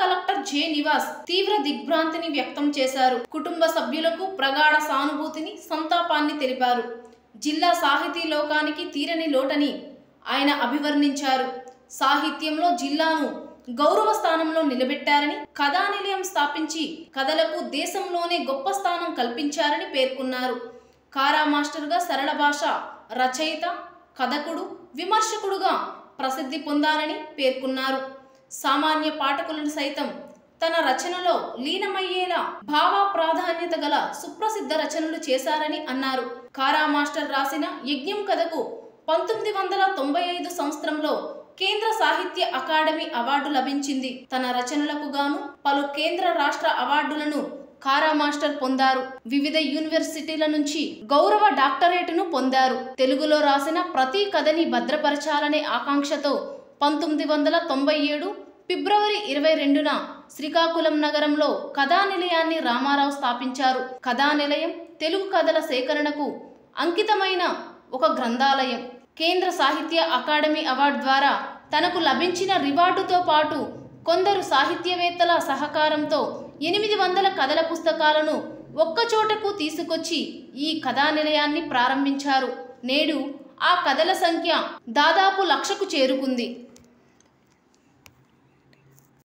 collector J Nivas తీవ్ర దిగ్భ్రాంతిని వ్యక్తం చేశారు కుటుంబ సభ్యులకు ప్రగాఢ సానుభూతిని సంతాపాన్ని తెలిపారు జిల్లా సాహితీ లోకానికి తీరని లోటని ఆయన అభివర్ణించారు సాహిత్యంలో జిల్లాను గౌరవ స్థానంలో నిలబెట్టారని కథానిలయం స్థాపించి కథలకు దేశంలోనే గొప్ప స్థానం కల్పించారని పేర్కొన్నారు కారా మాస్టర్గా సరళ భాష రచయిత కథకుడు విమర్శకుడుగా ప్రసిద్ధి పొందారని పేర్కొన్నారు సామాన్య పాఠకులను సైతం తన రచనలో లీనమయ్యేలా భావ ప్రాధాన్యత గల సుప్రసిద్ధ రచనలు చేశారని అన్నారు కారా మాస్టర్ రాసిన యజ్ఞం కథకు పంతొమ్మిది వందల తొంభై ఐదు సంవత్సరంలో కేంద్ర సాహిత్య అకాడమీ అవార్డు లభించింది తన రచనలకు గాను పలు కేంద్ర రాష్ట్ర అవార్డులను కారా మాస్టర్ పొందారు వివిధ యూనివర్సిటీల నుంచి గౌరవ డాక్టరేటును పొందారు తెలుగులో రాసిన ప్రతి కథని భద్రపరచాలనే ఆకాంక్షతో పంతొమ్మిది వందల తొంభై ఏడు ఫిబ్రవరి ఇరవై రెండున శ్రీకాకుళం నగరంలో కథానిలయాన్ని రామారావు స్థాపించారు కథానిలయం తెలుగు కథల సేకరణకు అంకితమైన ఒక గ్రంథాలయం కేంద్ర సాహిత్య అకాడమీ అవార్డు ద్వారా తనకు లభించిన రివార్డుతో పాటు కొందరు సాహిత్యవేత్తల సహకారంతో ఎనిమిది వందల కథల పుస్తకాలను ఒక్కచోటకు తీసుకొచ్చి ఈ కథానిలయాన్ని ప్రారంభించారు నేడు ఆ కథల సంఖ్య దాదాపు లక్షకు చేరుకుంది